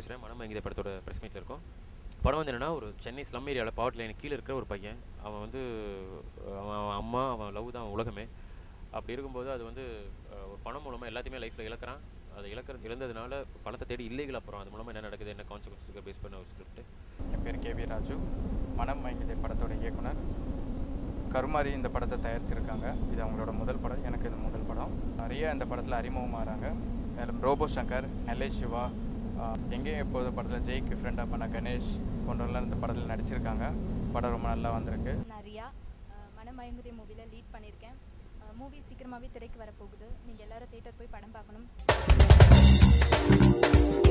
பேசுகிறேன் மனம் மயங்கித படத்தோட ப்ரெஸ் மீட்டில் இருக்கோம் படம் வந்து என்னென்னா ஒரு சென்னை ஸ்லம் ஏரியாவில் பாவட் லைன் கீழே இருக்கிற ஒரு பையன் அவன் வந்து அவன் அவன் அம்மா அவன் லவ் தான் அவன் உலகமே அப்படி இருக்கும்போது அது வந்து அஹ், ஒரு பணம் மூலமாக எல்லாத்தையுமே லைஃப்பில் இழக்கிறான் அதை இழக்கிற இழந்ததுனால பணத்தை தேடி இல்லீகல் அப்புறம் அது மூலமாக என்ன நடக்குது என்ன கான்சிக்வன்ஸுக்கு பேஸ் பண்ண ஒரு ஸ்கிரிப்ட் என் பேர் கே வி ராஜு மனம் மயங்கிதை படத்தோட இயக்குனர் கருமாரி இந்த படத்தை தயாரிச்சிருக்காங்க இது அவங்களோட முதல் படம் எனக்கு இது முதல் படம் நிறைய இந்த படத்தில் அறிமுகமாகறாங்க மேலும் ரோபோ சங்கர் நெல்லை சிவா ஆஹ், எங்கேயும் எப்போது படத்தில் ஜெய்க்கு ஃப்ரெண்டாக பண்ண கணேஷ் போன்றவர்கள்லாம் இந்த படத்தில் நடிச்சிருக்காங்க படம் ரொம்ப நல்லா வந்திருக்கு நான் ரியா அஹ் மனமயங்குதே மூவியில் லீட் பண்ணியிருக்கேன் மூவி சீக்கிரமாகவே திரைக்கு வரப்போகுது நீங்கள் எல்லாரும் தேட்டர் போய் படம் பார்க்கணும்